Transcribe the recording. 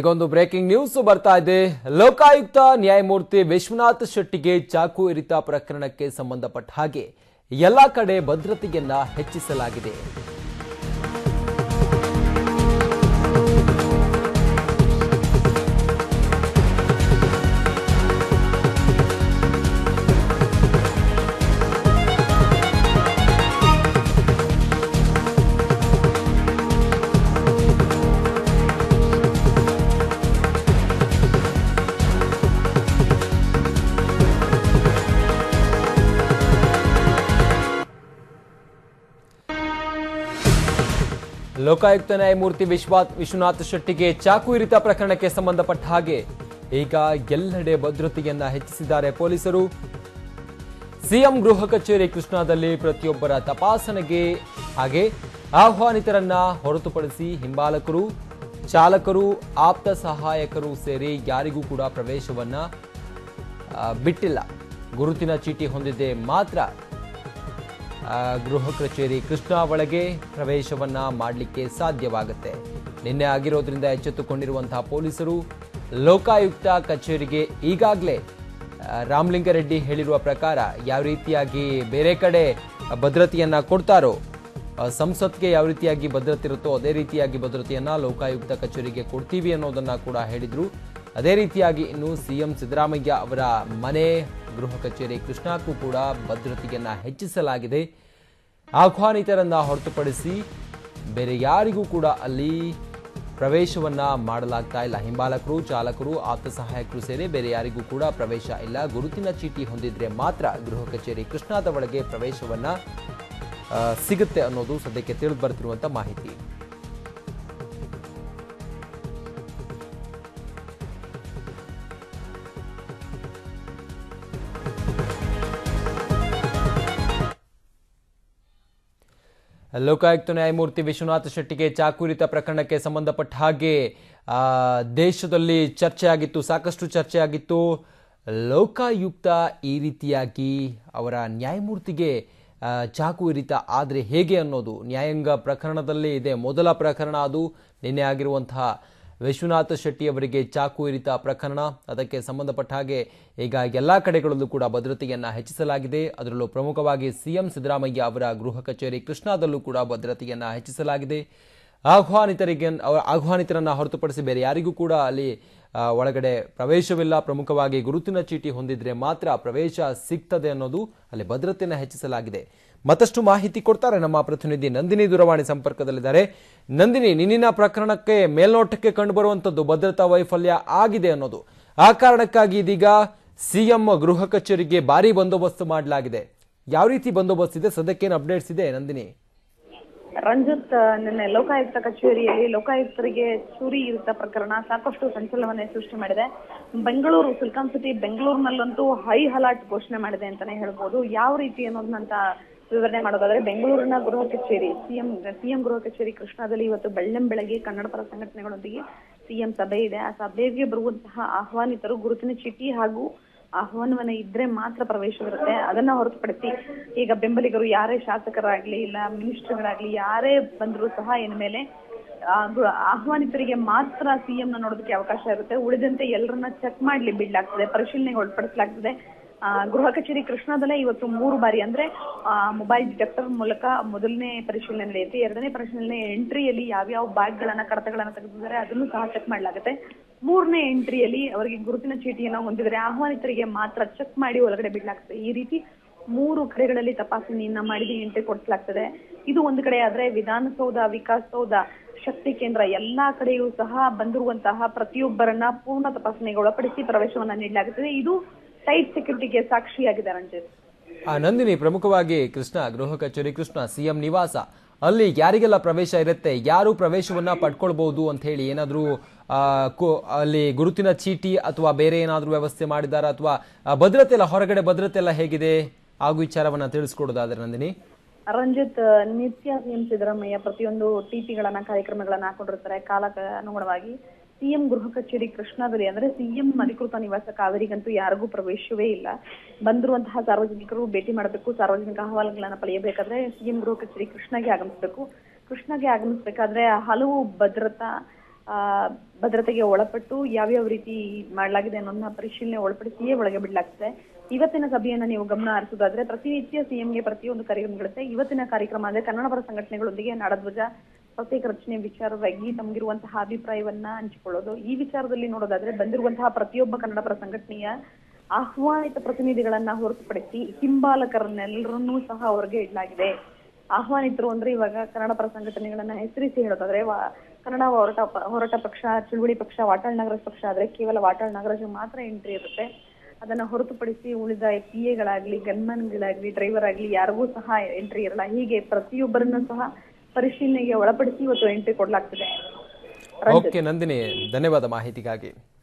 ಈಗೊಂದು breaking news ಬರ್ತಾ ಇದೆ ಲೋಕಾಯುಕ್ತ ನ್ಯಾಯಮೂರ್ತಿ ವಿಶ್ವನಾಥ್ ಶೆಟ್ಟಿಗೆ ಚಾಕು ಇರಿತ ಪ್ರಕರಣಕ್ಕೆ ಸಂಬಂಧಪಟ್ಟ ಹಾಗೆ ಎಲ್ಲಾ ಕಡೆ ಭದ್ರತೆಯನ್ನ ಹೆಚ್ಚಿಸಲಾಗಿದೆ ಲೋಕಾಯುಕ್ತ ನ್ಯಾಯಮೂರ್ತಿ ವಿಶ್ವಾ ವಿಶ್ವನಾಥ್ ಶೆಟ್ಟಿಗೆ ಚಾಕು ಇರಿತ ಪ್ರಕರಣಕ್ಕೆ ಸಂಬಂಧಪಟ್ಟ ಹಾಗೆ ಈಗ ಎಲ್ಲೆಡೆ ಭದ್ರತೆಯನ್ನ ಹೆಚ್ಚಿಸಿದ್ದಾರೆ ಪೊಲೀಸರು ಸಿಎಂ ಗೃಹ ಕಚೇರಿ ಕೃಷ್ಣಾದಲ್ಲಿ ಪ್ರತಿಯೊಬ್ಬರ ತಪಾಸಣೆಗೆ ಹಾಗೆ ಆಹ್ವಾನಿತರನ್ನ ಹೊರತುಪಡಿಸಿ ಹಿಂಬಾಲಕರು ಚಾಲಕರು ಆಪ್ತ ಸಹಾಯಕರು ಸೇರಿ ಯಾರಿಗೂ ಕೂಡ ಪ್ರವೇಶವನ್ನ ಆ, ಬಿಟ್ಟಿಲ್ಲ ಗುರುತಿನ ಚೀಟಿ ಹೊಂದಿದ್ದೆ ಮಾತ್ರ ಆ, ಗೃಹ ಕಚೇರಿ ಕೃಷ್ಣ ಒಳಗೆ ಪ್ರವೇಶವನ್ನ ಮಾಡಲಿಕ್ಕೆ ಸಾಧ್ಯವಾಗುತ್ತೆ ನಿನ್ನೆ ಆಗಿರೋದ್ರಿಂದ ಎಚ್ಚೆತ್ತುಕೊಂಡಿರುವಂತಹ ಪೊಲೀಸರು ಲೋಕಾಯುಕ್ತ ಕಚೇರಿಗೆ ಈಗಾಗಲೇ ರಾಮಲಿಂಗಾರೆಡ್ಡಿ ಹೇಳಿರುವ ಪ್ರಕಾರ ಯಾವ ರೀತಿಯಾಗಿ ಬೇರೆ ಕಡೆ ಭದ್ರತೆಯನ್ನ ಕೊಡ್ತಾರೋ ಆ, ಸಂಸತ್ಗೆ ಯಾವ ರೀತಿಯಾಗಿ ಭದ್ರತೆ ಇರುತ್ತೋ ಅದೇ ರೀತಿಯಾಗಿ ಭದ್ರತೆಯನ್ನ ಲೋಕಾಯುಕ್ತ ಕಚೇರಿಗೆ ಕೊಡ್ತೀವಿ ಅನ್ನೋದನ್ನ ಕೂಡ ಹೇಳಿದ್ರು ಅದೇ ರೀತಿಯಾಗಿ ಇನ್ನು ಸಿಎಂ ಸಿದ್ದರಾಮಯ್ಯ ಅವರ ಮನೆ ಗೃಹ ಕಚೇರಿ ಕೃಷ್ಣಕ್ಕೂ ಕೂಡ ಭದ್ರತೆಯನ್ನ ಹೆಚ್ಚಿಸಲಾಗಿದೆ ಆಹ್ವಾನಿತರನ್ನ ಹೊರತುಪಡಿಸಿ ಬೇರೆ ಯಾರಿಗೂ ಕೂಡ ಅಲ್ಲಿ ಪ್ರವೇಶವನ್ನ ಮಾಡಲಾಗ್ತಾ ಇಲ್ಲ ಹಿಂಬಾಲಕರು ಚಾಲಕರು ಆಪ್ತ ಸಹಾಯಕರು ಸೇರಿ ಬೇರೆ ಯಾರಿಗೂ ಕೂಡ ಪ್ರವೇಶ ಇಲ್ಲ ಗುರುತಿನ ಚೀಟಿ ಹೊಂದಿದ್ರೆ ಮಾತ್ರ ಗೃಹ ಕಚೇರಿ ಕೃಷ್ಣಾದ ಒಳಗೆ ಪ್ರವೇಶವನ್ನ ಆ, ಸಿಗುತ್ತೆ ಅನ್ನೋದು ಸದ್ಯಕ್ಕೆ ತಿಳಿದು ಬರ್ತಿರುವಂತ ಮಾಹಿತಿ ಲೋಕಾಯುಕ್ತ ನ್ಯಾಯಮೂರ್ತಿ ವಿಶ್ವನಾಥ ಶೆಟ್ಟಿಗೆ ಚಾಕುರಿತ ಪ್ರಕರಣಕ್ಕೆ ಸಂಬಂಧಪಟ್ಟ ಹಾಗೆ ಆ, ದೇಶದಲ್ಲಿ ಚರ್ಚೆ ಆಗಿತ್ತು ಸಾಕಷ್ಟು ಚರ್ಚೆ ಆಗಿತ್ತು ಲೋಕಾಯುಕ್ತ ಈ ರೀತಿಯಾಗಿ ಅವರ ನ್ಯಾಯಮೂರ್ತಿಗೆ ಆ, ಚಾಕು ಇರಿತ ಆದರೆ ಹೇಗೆ ಅನ್ನೋದು ನ್ಯಾಯಾಂಗ ಪ್ರಕರಣದಲ್ಲಿ ಇದೆ ಮೊದಲ ಪ್ರಕರಣ ಅದು ನಿನ್ನೆ ಆಗಿರುವಂತಹ ವಿಶ್ವನಾಥ ಶೆಟ್ಟಿ ಅವರಿಗೆ ಚಾಕು ಇರಿತ ಪ್ರಕರಣ ಅದಕ್ಕೆ ಸಂಬಂಧಪಟ್ಟ ಹಾಗೆ ಈಗ ಎಲ್ಲ ಕಡೆಗಳಲ್ಲೂ ಕೂಡ ಭದ್ರತೆಯನ್ನ ಹೆಚ್ಚಿಸಲಾಗಿದೆ ಅದರಲ್ಲೂ ಪ್ರಮುಖವಾಗಿ ಸಿಎಂ ಸಿದ್ದರಾಮಯ್ಯ ಅವರ ಗೃಹ ಕಚೇರಿ ಕೃಷ್ಣಾದಲ್ಲೂ ಕೂಡ ಭದ್ರತೆಯನ್ನ ಹೆಚ್ಚಿಸಲಾಗಿದೆ ಆಹ್ವಾನಿತರಿಗೆ ಅವ- ಆಹ್ವಾನಿತರನ್ನ ಹೊರತುಪಡಿಸಿ ಬೇರೆ ಯಾರಿಗೂ ಕೂಡ ಅಲ್ಲಿ ಆ, ಒಳಗಡೆ ಪ್ರವೇಶವಿಲ್ಲ ಪ್ರಮುಖವಾಗಿ ಗುರುತಿನ ಚೀಟಿ ಹೊಂದಿದ್ರೆ ಮಾತ್ರ ಪ್ರವೇಶ ಸಿಗ್ತದೆ ಅನ್ನೋದು ಅಲ್ಲಿ ಭದ್ರತೆಯನ್ನು ಹೆಚ್ಚಿಸಲಾಗಿದೆ ಮತ್ತಷ್ಟು ಮಾಹಿತಿ ಕೊಡ್ತಾರೆ ನಮ್ಮ ಪ್ರತಿನಿಧಿ ನಂದಿನಿ ದೂರವಾಣಿ ಸಂಪರ್ಕದಲ್ಲಿದ್ದಾರೆ ನಂದಿನಿ ನಿನ್ನಿನ ಪ್ರಕರಣಕ್ಕೆ ಮೇಲ್ನೋಟಕ್ಕೆ ಕಂಡುಬರುವಂತದ್ದು ಭದ್ರತಾ ವೈಫಲ್ಯ ಆಗಿದೆ ಅನ್ನೋದು ಆ ಕಾರಣಕ್ಕಾಗಿ ಇದೀಗ ಸಿಎಂ ಗೃಹ ಕಚೇರಿಗೆ ಭಾರಿ ಬಂದೋಬಸ್ತ್ ಮಾಡಲಾಗಿದೆ ಯಾವ ರೀತಿ ಬಂದೋಬಸ್ತ್ ಇದೆ ಸದ್ಯಕ್ಕೇನು ಅಪ್ಡೇಟ್ಸ್ ಇದೆ ನಂದಿನಿ ರಂಜಿತ್ ನಿನ್ನೆ ಲೋಕಾಯುಕ್ತ ಕಚೇರಿಯಲ್ಲಿ ಲೋಕಾಯುಕ್ತರಿಗೆ ಚೂರಿ ಇರಿತ ಪ್ರಕರಣ ಸಾಕಷ್ಟು ಸಂಚಲನವನ್ನೇ ಸೃಷ್ಟಿ ಮಾಡಿದೆ ಬೆಂಗಳೂರು ಸಿಲ್ಕಾನ್ ಸಿಟಿ ಬೆಂಗಳೂರಿನಲ್ಲಂತೂ ಹೈ ಅಲರ್ಟ್ ಘೋಷಣೆ ಮಾಡಿದೆ ಅಂತಾನೆ ಹೇಳ್ಬೋದು ಯಾವ ರೀತಿ ಅನ್ನೋದನ್ನಂತ ವಿವರಣೆ ಮಾಡೋದಾದ್ರೆ ಬೆಂಗಳೂರಿನ ಗೃಹ ಕಚೇರಿ ಸಿಎಂ ಸಿಎಂ ಗೃಹ ಕಚೇರಿ ಕೃಷ್ಣಾದಲ್ಲಿ ಇವತ್ತು ಬೆಳ್ಳಂ ಬೆಳಗ್ಗೆ ಕನ್ನಡ ಪರ ಸಂಘಟನೆಗಳೊಂದಿಗೆ ಸಿಎಂ ಸಭೆ ಇದೆ ಆ ಸಭೆಗೆ ಬರುವಂತಹ ಆಹ್ವಾನಿತರು ಗುರುತಿನ ಚೀಟಿ ಹಾಗೂ ಆಹ್ವಾನವನ್ನ ಇದ್ರೆ ಮಾತ್ರ ಪ್ರವೇಶವಿರುತ್ತೆ ಅದನ್ನ ಹೊರತುಪಡಿಸಿ ಈಗ ಬೆಂಬಲಿಗರು ಯಾರೇ ಶಾಸಕರಾಗ್ಲಿ ಇಲ್ಲ ಮಿನಿಸ್ಟರ್ಗಳಾಗ್ಲಿ ಯಾರೇ ಬಂದರೂ ಸಹ ಇನ್ಮೇಲೆ ಆ, ಗೃ- ಆಹ್ವಾನಿತರಿಗೆ ಮಾತ್ರ ಸಿಎಂ ನ ನೋಡೋದಕ್ಕೆ ಅವಕಾಶ ಇರುತ್ತೆ ಉಳಿದಂತೆ ಎಲ್ಲರನ್ನ ಚೆಕ್ ಮಾಡ್ಲಿ ಬಿಡ್ಲಾಗ್ತದೆ ಪರಿಶೀಲನೆಗೆ ಒಳಪಡಿಸಲಾಗ್ತದೆ ಆ, ಗೃಹ ಕಚೇರಿ ಕೃಷ್ಣಾದಲ್ಲೇ ಇವತ್ತು ಮೂರು ಬಾರಿ ಅಂದ್ರೆ ಮೊಬೈಲ್ ಡಿಟೆಕ್ಟರ್ ಮೂಲಕ ಮೊದಲನೇ ಪರಿಶೀಲನೆ ನಡೆಯುತ್ತೆ ಎರಡನೇ ಪರಿಶೀಲನೆ ಎಂಟ್ರಿಯಲ್ಲಿ ಯಾವ್ಯಾವ ಬ್ಯಾಗ್ ಗಳನ್ನ ಕಡತಗಳನ್ನ ತೆಗೆದಿದ್ದಾರೆ ಅದನ್ನು ಸಹ ಚೆಕ್ ಮಾಡಲಾಗುತ್ತೆ ಮೂರನೇ ಎಂಟ್ರಿಯಲ್ಲಿ ಅವರಿಗೆ ಗುರುತಿನ ಚೀಟಿಯನ್ನ ಹೊಂದಿದರೆ ಆಹ್ವಾನಿತರಿಗೆ ಮಾತ್ರ ಚೆಕ್ ಮಾಡಿ ಒಳಗಡೆ ಬಿಡ್ಲಾಗ್ತದೆ ಈ ರೀತಿ ಮೂರು ಕಡೆಗಳಲ್ಲಿ ತಪಾಸಣೆಯನ್ನ ಮಾಡಿ ಎಂಟ್ರಿ ಕೊಡಿಸಲಾಗ್ತದೆ ಇದು ಒಂದು ಕಡೆ ಆದ್ರೆ ವಿಧಾನಸೌಧ ವಿಕಾಸಸೌಧ ಶಕ್ತಿ ಕೇಂದ್ರ ಎಲ್ಲಾ ಕಡೆಯೂ ಸಹ ಬಂದಿರುವಂತಹ ಪ್ರತಿಯೊಬ್ಬರನ್ನ ಪೂರ್ಣ ತಪಾಸಣೆಗೆ ಒಳಪಡಿಸಿ ಪ್ರವೇಶವನ್ನ ನೀಡಲಾಗುತ್ತದೆ ಇದು ಟೈಟ್ ಸೆಕ್ಯೂರಿಟಿಗೆ ಸಾಕ್ಷಿಯಾಗಿದೆ ರಂಜಿತ್ ಆ ನಂದಿನಿ ಪ್ರಮುಖವಾಗಿ ಕೃಷ್ಣ ಗೃಹ ಕಚೇರಿ ಕೃಷ್ಣ ಸಿಎಂ ನಿವಾಸ ಅಲ್ಲಿ ಯಾರಿಗೆಲ್ಲ ಪ್ರವೇಶ ಇರುತ್ತೆ ಯಾರು ಪ್ರವೇಶವನ್ನ ಪಡ್ಕೊಳ್ಬಹುದು ಅಂತ ಹೇಳಿ ಏನಾದ್ರೂ ಆ, ಕೋ- ಅಲ್ಲಿ ಗುರುತಿನ ಚೀಟಿ ಅಥವಾ ಬೇರೆ ಏನಾದ್ರೂ ವ್ಯವಸ್ಥೆ ಮಾಡಿದಾರ ಅಥವಾ ಆ, ಭದ್ರತೆ ಎಲ್ಲ ಹೊರಗಡೆ ಭದ್ರತೆ ಎಲ್ಲ ಹೇಗಿದೆ ಹಾಗೂ ವಿಚಾರವನ್ನ ತಿಳಿಸ್ಕೊಡೋದಾದ್ರೆ ನಂದಿನಿ ರಂಜಿತ್ ನಿತ್ಯ ಸಿಎಂ ಸಿದ್ದರಾಮಯ್ಯ ಪ್ರತಿಯೊಂದು ಟಿಪಿಗಳನ್ನ ಕಾರ್ಯಕ್ರಮಗಳನ್ನ ಹಾಕೊಂಡಿರ್ತಾರೆ ಕಾಲಕ್ಕೆ ಅನುಗುಣವಾಗಿ ಸಿಎಂ ಗೃಹ ಕಚೇರಿ ಕೃಷ್ಣಾದಲ್ಲಿ ಅಂದ್ರೆ ಸಿಎಂ ಅಧಿಕೃತ ನಿವಾಸ ಕಾವೇರಿಗಂತೂ ಯಾರಿಗೂ ಪ್ರವೇಶವೇ ಇಲ್ಲ ಬಂದಿರುವಂತಹ ಸಾರ್ವಜನಿಕರು ಭೇಟಿ ಮಾಡಬೇಕು ಸಾರ್ವಜನಿಕ ಅಹವಾಲುಗಳನ್ನ ಪಡೆಯಬೇಕಾದ್ರೆ ಸಿಎಂ ಗೃಹ ಕಚೇರಿ ಕೃಷ್ಣಗೆ ಆಗಮಿಸಬೇಕು ಕೃಷ್ಣಗೆ ಆಗಮಿಸಬೇಕಾದ್ರೆ ಹಲವು ಭದ್ರತಾ ಆ, ಭದ್ರತೆಗೆ ಒಳಪಟ್ಟು ಯಾವ್ಯಾವ ರೀತಿ ಮಾಡಲಾಗಿದೆ ಅನ್ನೋದನ್ನ ಪರಿಶೀಲನೆ ಒಳಪಡಿಸಿಯೇ ಒಳಗೆ ಬಿಡಲಾಗ್ತದೆ ಇವತ್ತಿನ ಸಭೆಯನ್ನ ನೀವು ಗಮನ ಹರಿಸೋದಾದ್ರೆ ಪ್ರತಿನಿತ್ಯ ಸಿಎಂಗೆ ಪ್ರತಿಯೊಂದು ಕಾರ್ಯಕ್ರಮಗಳಿರುತ್ತೆ ಇವತ್ತಿನ ಕಾರ್ಯಕ್ರಮ ಅಂದ್ರೆ ಕನ್ನಡ ಪರ ಸಂಘಟನೆಗಳೊಂದಿಗೆ ನಾಡಧ್ವಜ ಪ್ರತ್ಯೇಕ ರಚನೆ ವಿಚಾರವಾಗಿ ತಮಗಿರುವಂತಹ ಅಭಿಪ್ರಾಯವನ್ನ ಹಂಚಿಕೊಳ್ಳೋದು ಈ ವಿಚಾರದಲ್ಲಿ ನೋಡೋದಾದ್ರೆ ಬಂದಿರುವಂತಹ ಪ್ರತಿಯೊಬ್ಬ ಕನ್ನಡ ಪರ ಸಂಘಟನೆಯ ಆಹ್ವಾನಿತ ಪ್ರತಿನಿಧಿಗಳನ್ನ ಹೊರತುಪಡಿಸಿ ಹಿಂಬಾಲಕರನ್ನೆಲ್ಲರನ್ನೂ ಸಹ ಹೊರಗೆ ಇಡಲಾಗಿದೆ ಆಹ್ವಾನಿತರು ಅಂದ್ರೆ ಇವಾಗ ಕನ್ನಡ ಪರ ಸಂಘಟನೆಗಳನ್ನ ಹೆಸರಿಸಿ ಹೇಳೋದಾದ್ರೆ ವಾ- ಕನ್ನಡ ಹೋರಾಟ ಪ- ಹೋರಾಟ ಪಕ್ಷ ಚಳುವಳಿ ಪಕ್ಷ ವಾಟಾಳ್ ನಾಗರಾಜ್ ಪಕ್ಷ ಆದ್ರೆ ಕೇವಲ ವಾಟಾಳ್ ನಾಗರಾಜ್ ಮಾತ್ರ ಎಂಟ್ರಿ ಇರುತ್ತೆ ಅದನ್ನ ಹೊರತುಪಡಿಸಿ ಉಳಿದ ಪಿ ಎಗಳಾಗ್ಲಿ ಗನ್ಮನ್ಗಳಾಗ್ಲಿ ಡ್ರೈವರ್ ಆಗ್ಲಿ ಯಾರಿಗೂ ಸಹ ಎಂಟ್ರಿ ಇರಲ್ಲ ಹೀಗೆ ಪ್ರತಿಯೊಬ್ಬರನ್ನು ಸಹ ಪರಿಶೀಲನೆಗೆ ಒಳಪಡಿಸಿ ಇವತ್ತು ಎಂಟ್ರಿ ಕೊಡ್ಲಾಗ್ತದೆ ಓಕೆ ನಂದಿನಿ ಧನ್ಯವಾದ ಮಾಹಿತಿಗಾಗಿ